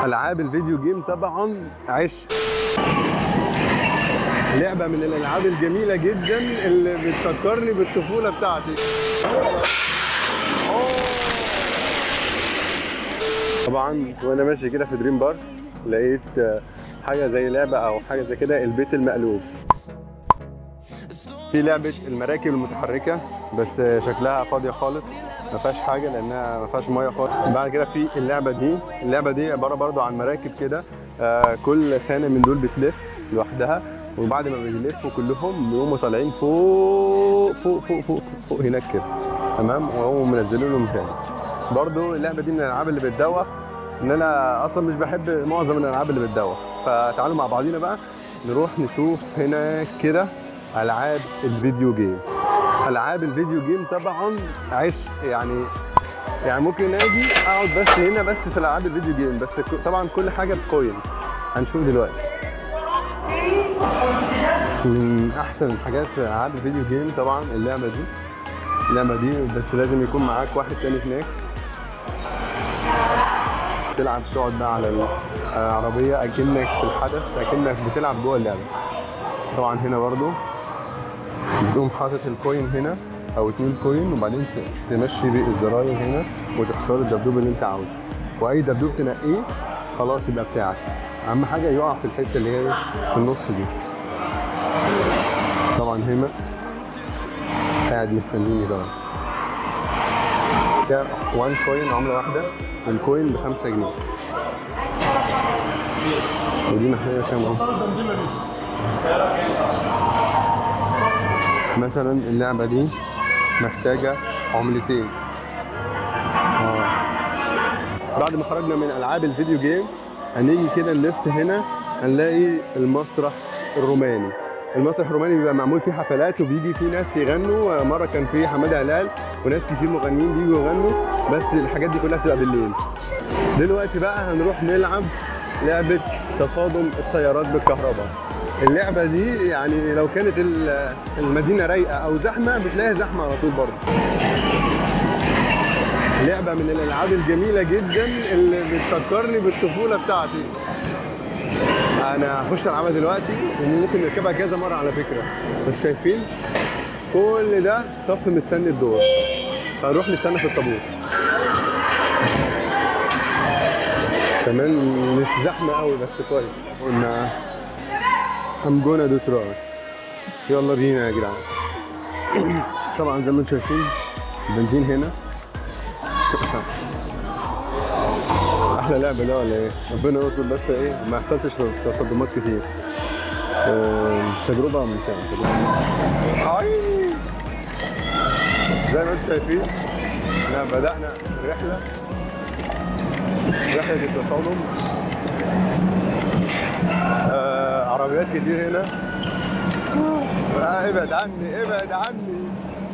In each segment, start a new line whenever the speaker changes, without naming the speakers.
العاب الفيديو جيم طبعا عشق لعبه من الالعاب الجميله جدا اللي بتفكرني بالطفوله بتاعتي طبعا وانا ماشي كده في دريم بارك لقيت آه، حاجه زي لعبه او حاجه زي كده البيت المقلوب في لعبه المراكب المتحركه بس آه، شكلها فاضيه خالص ما فيهاش حاجه لانها ما فيهاش ميه خالص بعد كده في اللعبه دي اللعبه دي عباره برضو عن مراكب كده آه، كل خانه من دول بتلف لوحدها وبعد ما بيلفوا كلهم بيقوموا طالعين فوق فوق فوق فوق, فوق هناك كده تمام وهم منزلين لهم تاني برضو اللعبه دي من الالعاب اللي بتدوخ ان انا اصلا مش بحب معظم الالعاب اللي بتدوخ فتعالوا مع بعضينا بقى نروح نشوف هنا كده العاب الفيديو جيم العاب الفيديو جيم طبعا عشق يعني يعني ممكن اجي اقعد بس هنا بس في العاب الفيديو جيم بس ك- طبعا كل حاجه بكوين هنشوف دلوقتي من احسن الحاجات في العاب الفيديو جيم طبعا اللعبه دي اللعبه دي بس لازم يكون معاك واحد تاني هناك تلعب تقعد بقى على العربيه اكنك في الحدث اكنك بتلعب جوه اللعبه طبعا هنا برضو بتقوم حاطط الكوين هنا او اتنين كوين وبعدين ت- تمشي بالزراير هنا وتختار الدبدوب اللي انت عاوزه واي دبدوب تنقيه خلاص يبقى بتاعك اهم حاجه يقع في الحته اللي هي في النص دي طبعا هنا قاعد مستنيني طبعا ده 1 كوين عمله واحده والكوين ب 5 جنيه ودي محتاجه كام اهو مثلا اللعبه دي محتاجه عملتين اه بعد ما خرجنا من العاب الفيديو جيم هنيجي كده نلف هنا هنلاقي المسرح الروماني المسرح الروماني بيبقى معمول فيه حفلات وبيجي فيه ناس يغنوا مره كان فيه حماده هلال وناس كتير مغنيين بيجوا يغنوا بس الحاجات دي كلها بتبقى بالليل دلوقتي بقى هنروح نلعب لعبه تصادم السيارات بالكهرباء اللعبه دي يعني لو كانت ال- المدينه رايقه او زحمه بتلاقيها زحمه على طول برضه لعبه من الالعاب الجميله جدا اللي بتفكرني بالطفوله بتاعتي انا هخش العبها دلوقتي وممكن نركبها كذا مره على فكره بس شايفين كل ده صف مستني الدور هنروح نستنى في الطابور كمان مش زحمه قوي بس كويس قلنا I'm gonna do try يلا بينا يا جدعان طبعا زي ما انتم شايفين البنزين هنا احلى لعبه ده ولا ايه؟ ربنا يستر بس ايه ما يحصلش تصدمات كتير آه، تجربه ممتعه تجربه هاي زي ما انتم شايفين احنا بدانا رحله رحله التصادم آه، عربيات كتير هنا آه، ابعد عني ابعد عني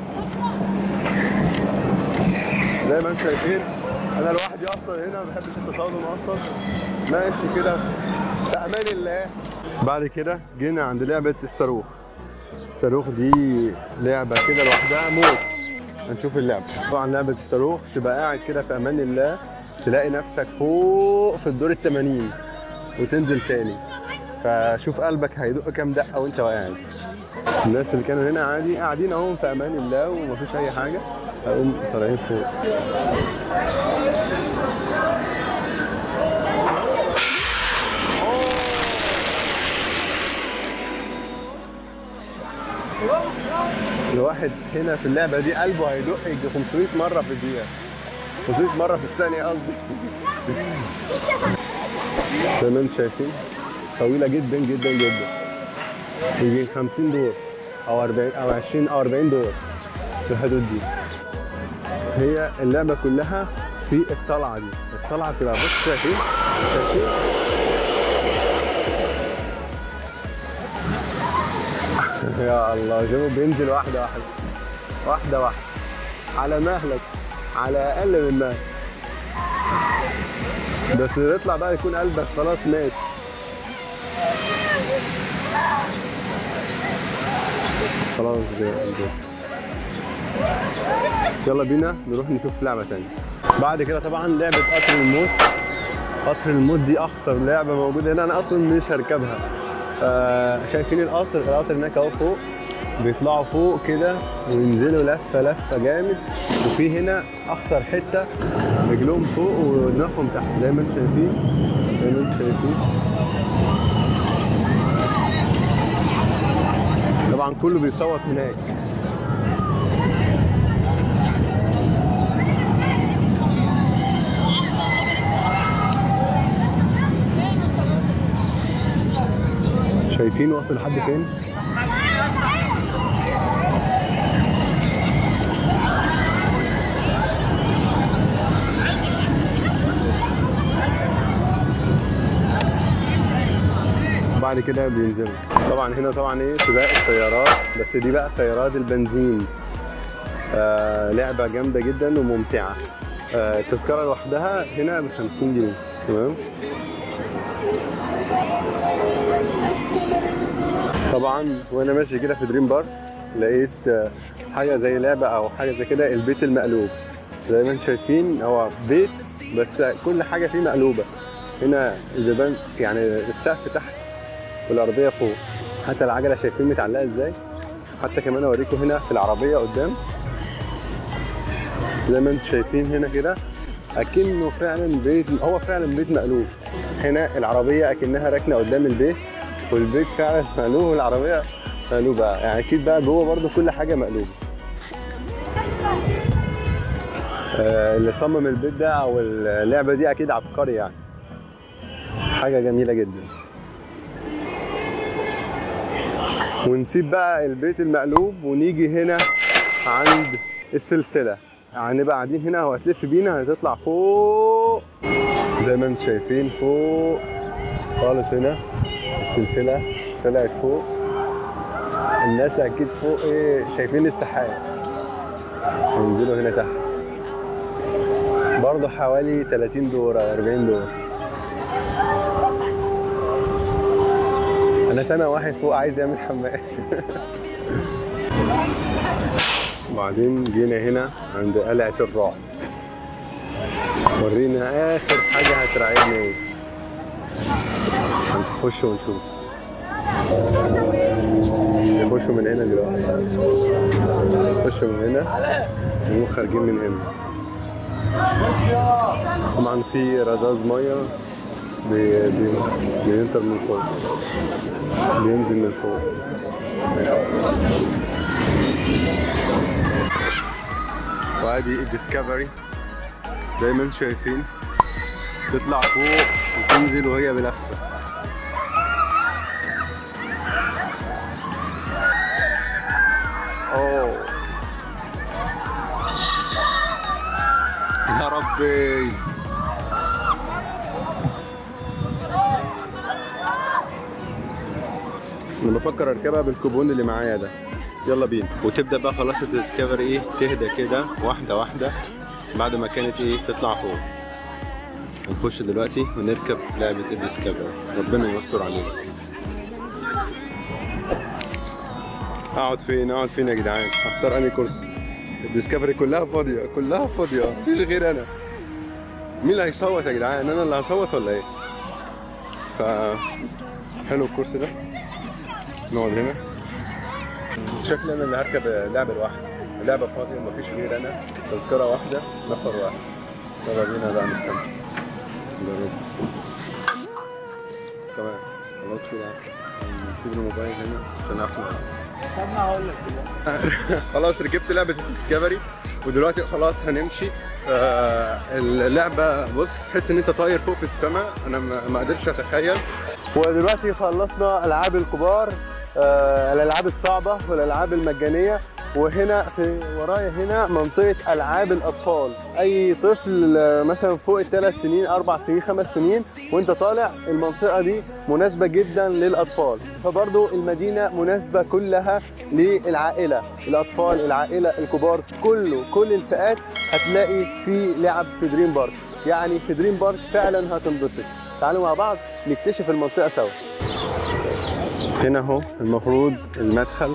زي ما انتم شايفين انا لوحدي اصلا هنا ما بحبش التصادم اصلا ماشي كده في امان الله بعد كده جينا عند لعبه الصاروخ الصاروخ دي لعبه كده لوحدها موت هنشوف اللعبه طبعا لعبه الصاروخ تبقى قاعد كده في امان الله تلاقي نفسك فوق في الدور ال 80 وتنزل تاني فشوف قلبك هيدق كام دقه وانت قاعد الناس اللي كانوا هنا عادي قاعدين اهو في امان الله ومفيش اي حاجه هقوم طالعين فوق الواحد هنا في اللعبه دي قلبه هيدق يجي 500 مره في الدقيقه 500 مره في الثانيه قصدي زي ما انتم شايفين طويله جدا جدا جدا يجي 50 دور او 40 او 20 او 40 دور في الحدود دي هي اللعبه كلها في الطلعه دي الطلعه بتبقى بص شايفين شايفين يا الله شوفوا بينزل واحده واحده واحده واحده على مهلك على اقل من مهلك بس يطلع بقى يكون قلبك خلاص مات خلاص كده كده. يلا بينا نروح نشوف لعبة تانية بعد كده طبعا لعبة قطر الموت قطر الموت دي اخطر لعبه موجوده هنا انا اصلا مش هركبها آه شايفين القطر القطر هناك اهو فوق بيطلعوا فوق كده وينزلوا لفه لفه جامد وفي هنا اخطر حته رجلهم فوق ودماغهم تحت زي ما انتم شايفين زي ما انتم شايفين طبعا كله بيصوت هناك شايفين واصل لحد فين؟ بعد كده بينزلوا طبعا هنا طبعا ايه سباق السيارات بس دي بقى سيارات البنزين آه لعبه جامده جدا وممتعه آه التذكره لوحدها هنا ب 50 جنيه تمام طبعا وانا ماشي كده في دريم بارك لقيت آه، حاجه زي لعبه او حاجه زي كده البيت المقلوب زي ما انتم شايفين هو بيت بس كل حاجه فيه مقلوبه هنا البيبان يعني السقف تحت والارضيه فوق حتى العجله شايفين متعلقه ازاي حتى كمان اوريكم هنا في العربيه قدام زي ما انتم شايفين هنا كده اكنه فعلا بيت هو فعلا بيت مقلوب هنا العربيه اكنها راكنه قدام البيت والبيت فعلا مقلوب والعربيه مقلوبه يعني اكيد بقى جوه برضو كل حاجه مقلوبه آه، اللي صمم البيت ده او اللعبه دي اكيد عبقري يعني حاجه جميله جدا ونسيب بقى البيت المقلوب ونيجي هنا عند السلسله هنبقى قاعدين هنا وهتلف بينا هتطلع فوق زي ما انتم شايفين فوق خالص هنا السلسله طلعت فوق الناس اكيد فوق ايه شايفين السحاب هينزلوا هنا تحت برضه حوالي 30 دور او 40 دور انا سامع واحد فوق عايز يعمل حمام وبعدين جينا هنا عند قلعة الرعب ورينا اخر حاجة هترعبنا ايه هنخش ونشوف نخشوا من هنا دلوقتي نخشوا من هنا ونقوم خارجين من هنا طبعا في رذاذ ميه بي- بي- بينطر من فوق بينزل من فوق وادي الديسكفري زي ما انتم شايفين تطلع فوق وتنزل وهي بلفه اوه يا ربي انا بفكر اركبها بالكوبون اللي معايا ده يلا بينا وتبدا بقى خلاص الديسكفري ايه تهدى كده واحده واحده بعد ما كانت ايه تطلع فوق هنخش دلوقتي ونركب لعبه الديسكفري ربنا يستر علينا اقعد فين اقعد فين يا جدعان اختار انهي كرسي الديسكفري كلها فاضيه كلها فاضيه مفيش غير انا مين اللي هيصوت يا جدعان انا اللي هصوت ولا ايه ف حلو الكرسي ده نقعد هنا شكلي انا اللي هركب لعبه لوحدي اللعبه فاضيه مفيش غير انا تذكره واحده نفر واحد يلا بينا بقى نستمتع نجرب تمام خلاص كده نسيب الموبايل هنا عشان اعرف نلعب.
طب ما هقول لك دلوقتي
خلاص ركبت لعبه الديسكفري ودلوقتي خلاص هنمشي آه اللعبه بص تحس ان انت طاير فوق في السماء انا ما ما قدرتش اتخيل ودلوقتي خلصنا العاب الكبار آه الالعاب الصعبه والالعاب المجانيه وهنا في ورايا هنا منطقه العاب الاطفال اي طفل آه، مثلا فوق الثلاث سنين اربع سنين خمس سنين وانت طالع المنطقه دي مناسبه جدا للاطفال فبرضو المدينه مناسبه كلها للعائله الاطفال العائله الكبار كله كل الفئات هتلاقي في لعب في دريم بارك يعني في دريم بارك فعلا هتنبسط تعالوا مع بعض نكتشف المنطقه سوا هنا اهو المفروض المدخل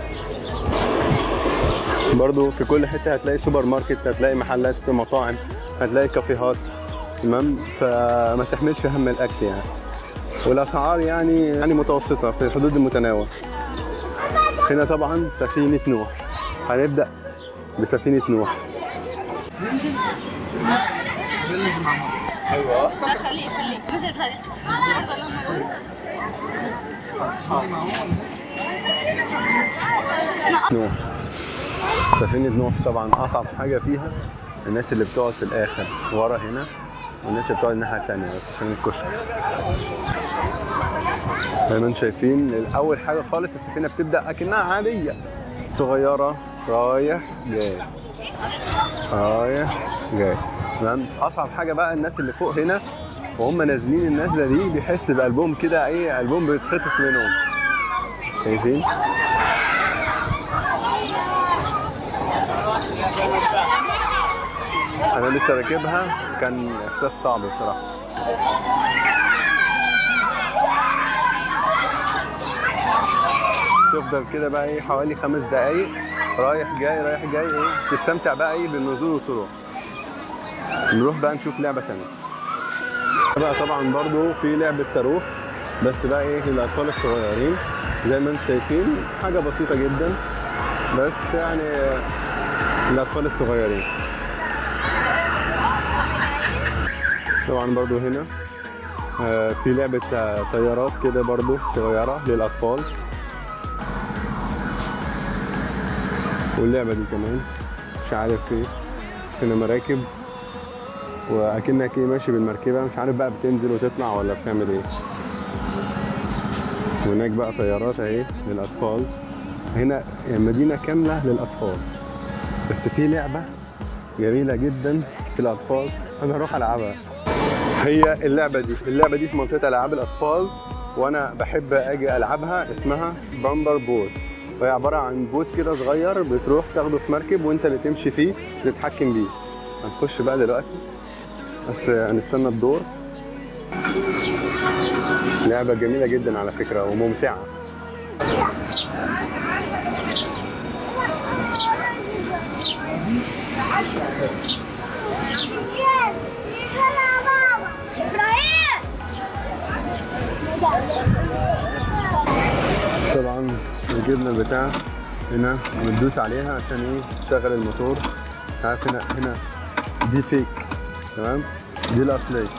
برضو في كل حته هتلاقي سوبر ماركت هتلاقي محلات مطاعم هتلاقي كافيهات تمام فما تحملش هم الاكل يعني والاسعار يعني يعني متوسطه في الحدود المتناول هنا طبعا سفينه نوح هنبدا بسفينه نوح
ننزل ننزل مع بعض
ايوه
لا خليك خليك نزل خليك
ننزل مع بعض
نوح سفينة نوح طبعا أصعب حاجة فيها الناس اللي بتقعد في الآخر ورا هنا والناس اللي بتقعد الناحية التانية بس عشان الكشك زي ما انتم شايفين أول حاجة خالص السفينة بتبدأ أكنها عادية صغيرة رايح جاي رايح جاي تمام أصعب حاجة بقى الناس اللي فوق هنا وهم نازلين النازلة دي بيحس بقلبهم كده إيه قلبهم بيتخطف منهم شايفين؟ انا لسه راكبها كان احساس صعب بصراحه تفضل كده بقى ايه حوالي خمس دقايق رايح جاي رايح جاي ايه تستمتع بقى ايه بالنزول والطلوع نروح بقى نشوف لعبه تانية بقى طبعا برضو في لعبه صاروخ بس بقى ايه للاطفال الصغيرين زي ما انتم شايفين حاجه بسيطه جدا بس يعني للاطفال الصغيرين طبعا برضو هنا آه، في لعبة آه، طيارات كده برضو صغيرة للأطفال واللعبة دي كمان مش عارف ايه هنا مراكب وأكنك ايه ماشي بالمركبة مش عارف بقى بتنزل وتطلع ولا بتعمل ايه وهناك بقى طيارات اهي للأطفال هنا مدينة كاملة للأطفال بس في لعبة جميلة جدا في الأطفال أنا هروح ألعبها هي اللعبة دي اللعبة دي في منطقة ألعاب الأطفال وأنا بحب أجي ألعبها اسمها بامبر بوت وهي عبارة عن بوت كده صغير بتروح تاخده في مركب وأنت اللي تمشي فيه تتحكم بيه هنخش بقى دلوقتي بس هنستنى الدور لعبة جميلة جدا على فكرة وممتعة طبعا جبنا البتاع هنا بندوس عليها عشان ايه تشغل الموتور عارف هنا هنا دي فيك تمام دي الاصليه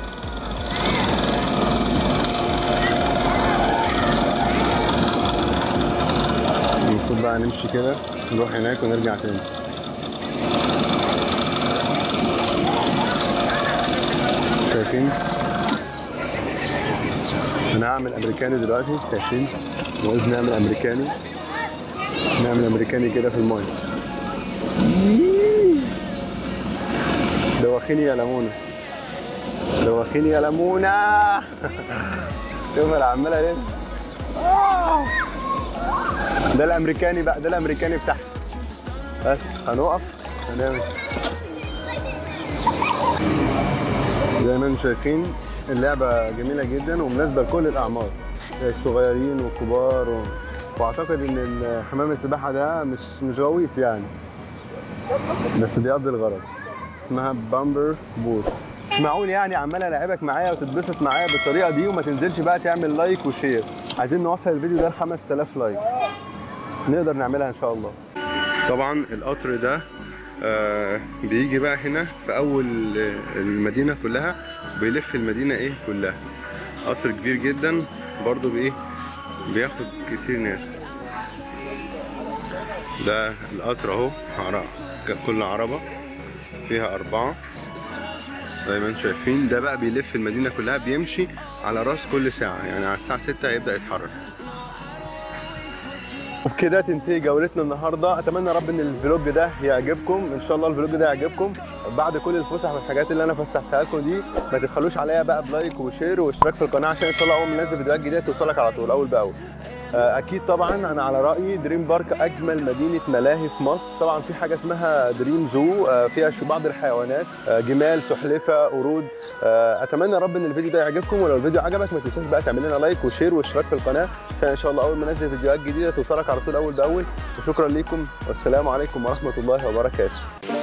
المفروض بقى نمشي كده نروح هناك ونرجع تاني شايفين انا هعمل امريكاني دلوقتي شايفين لازم نعمل امريكاني نعمل امريكاني كده في المايه دوخيني يا لمونة دوخيني يا لمونة شوف انا عمالة ليه ده الامريكاني بقى ده الامريكاني بتاعنا بس هنقف هنعمل زي ما انتم شايفين اللعبة جميلة جدا ومناسبة لكل الأعمار الصغيرين والكبار و... واعتقد ان حمام السباحة ده مش مش غويط يعني بس بيقضي الغرض اسمها بامبر بوت مش معقول يعني عمال العبك معايا وتتبسط معايا بالطريقه دي وما تنزلش بقى تعمل لايك وشير عايزين نوصل الفيديو ده ل 5000 لايك نقدر نعملها ان شاء الله طبعا القطر ده آه بيجي بقى هنا في اول آه، المدينه كلها بيلف المدينه ايه كلها قطر كبير جدا برضو بايه بياخد كتير ناس ده القطر اهو عر- كل عربه فيها اربعه زي ما انتم شايفين ده بقى بيلف المدينه كلها بيمشي على راس كل ساعه يعني على الساعه 6 يبدا يتحرك وبكده تنتهي جولتنا النهارده اتمنى يا رب ان الفلوج ده يعجبكم ان شاء الله الفلوج ده يعجبكم بعد كل الفسح والحاجات اللي انا فسحتها لكم دي ما تبخلوش عليا بقى بلايك وشير واشتراك في القناه عشان ان شاء الله اول ما ننزل فيديوهات جديده توصلك على طول اول باول آه، اكيد طبعا انا على رايي دريم بارك اجمل مدينه ملاهي في مصر طبعا في حاجه اسمها دريم زو آه، فيها شو- بعض الحيوانات آه، جمال سلحفه قرود آه، اتمنى يا رب ان الفيديو ده يعجبكم ولو الفيديو عجبك ما تنساش بقى تعمل لنا لايك وشير واشتراك في القناه عشان ان شاء الله اول ما انزل فيديوهات جديده توصلك على طول اول باول وشكرا ليكم والسلام عليكم ورحمه الله وبركاته